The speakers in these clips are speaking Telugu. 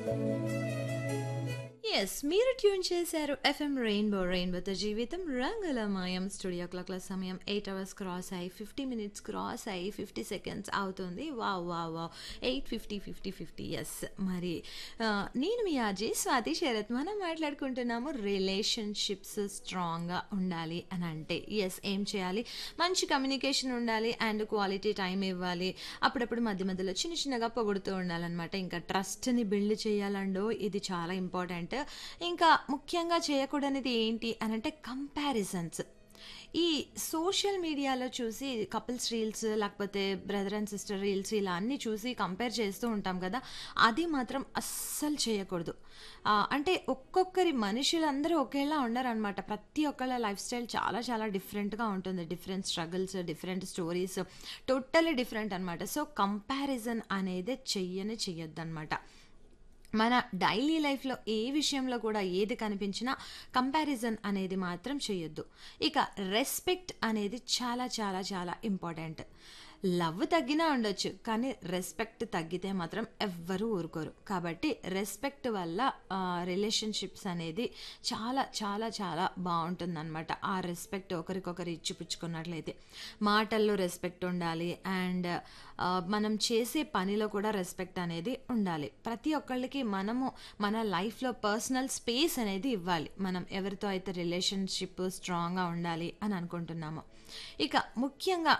ఎస్ మీరు ట్యూన్ చేశారు ఎఫ్ఎం రెయిన్బో రెయిన్బోతో జీవితం రంగుల మాయం స్టూడియో క్లాక్ల సమయం ఎయిట్ అవర్స్ క్రాస్ అయ్యి ఫిఫ్టీ మినిట్స్ క్రాస్ అయ్యి ఫిఫ్టీ సెకండ్స్ అవుతుంది వా వా వా eight fifty fifty fifty yes మరి ఆ, నేను మీ ఆజీ స్వాతి శరత్ మనం మాట్లాడుకుంటున్నాము రిలేషన్షిప్స్ స్ట్రాంగ్గా ఉండాలి అని అంటే ఎస్ ఏం చేయాలి మంచి కమ్యూనికేషన్ ఉండాలి అండ్ క్వాలిటీ టైం ఇవ్వాలి అప్పుడప్పుడు మధ్య మధ్యలో చిన్న చిన్నగా పొగుడుతూ ఉండాలన్నమాట ఇంకా ట్రస్ట్ని బిల్డ్ చేయాలండో ఇది చాలా ఇంపార్టెంట్ ఇంకా ముఖ్యంగా చేయకూడనిది ఏంటి అని అంటే కంపారిజన్స్ ఈ సోషల్ మీడియాలో చూసి కపుల్స్ రీల్స్ లేకపోతే బ్రదర్ అండ్ సిస్టర్ రీల్స్ ఇలా అన్నీ చూసి కంపేర్ చేస్తూ ఉంటాం కదా అది మాత్రం అస్సలు చేయకూడదు ఆ, అంటే ఒక్కొక్కరి మనుషులందరూ ఒకేలా ఉండరనమాట ప్రతి ఒక్కళ్ళ లైఫ్ స్టైల్ చాలా చాలా డిఫరెంట్గా ఉంటుంది different struggles different stories totally different అనమాట సో కంపారిజన్ అనేది చెయ్యని చెయ్యొద్దు అనమాట మన డైలీ లైఫ్లో ఏ విషయంలో కూడా ఏది కనిపించినా కంపారిజన్ అనేది మాత్రం చేయొద్దు ఇక రెస్పెక్ట్ అనేది చాలా చాలా చాలా ఇంపార్టెంట్ లవ్ తగ్గినా ఉండొచ్చు కానీ రెస్పెక్ట్ తగ్గితే మాత్రం ఎవ్వరూ ఊరుకోరు కాబట్టి రెస్పెక్ట్ వల్ల రిలేషన్షిప్స్ అనేది చాలా చాలా చాలా బాగుంటుందన్నమాట ఆ రెస్పెక్ట్ ఒకరికొకరు ఇచ్చిపుచ్చుకున్నట్లయితే మాటల్లో రెస్పెక్ట్ ఉండాలి అండ్ మనం చేసే పనిలో కూడా రెస్పెక్ట్ అనేది ఉండాలి ప్రతి ఒక్కళ్ళకి మనము మన లైఫ్లో పర్సనల్ స్పేస్ అనేది ఇవ్వాలి మనం ఎవరితో అయితే రిలేషన్షిప్ స్ట్రాంగ్గా ఉండాలి అని అనుకుంటున్నామో ఇక ముఖ్యంగా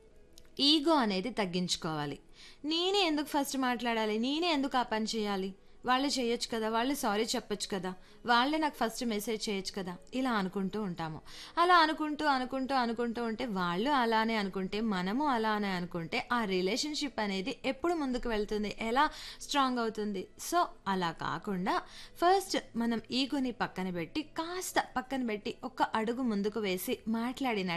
ఈగో అనేది తగ్గించుకోవాలి నేనే ఎందుకు ఫస్ట్ మాట్లాడాలి నేనే ఎందుకు ఆ పని చేయాలి వాళ్ళు చేయొచ్చు కదా వాళ్ళు సారీ చెప్పొచ్చు కదా వాళ్ళే నాకు ఫస్ట్ మెసేజ్ చేయొచ్చు కదా ఇలా అనుకుంటూ ఉంటాము అలా అనుకుంటూ అనుకుంటూ అనుకుంటూ ఉంటే వాళ్ళు అలానే అనుకుంటే మనము అలానే అనుకుంటే ఆ రిలేషన్షిప్ అనేది ఎప్పుడు ముందుకు వెళ్తుంది ఎలా స్ట్రాంగ్ అవుతుంది సో అలా కాకుండా ఫస్ట్ మనం ఈగోని పక్కన పెట్టి కాస్త పక్కన పెట్టి ఒక అడుగు ముందుకు వేసి మాట్లాడిన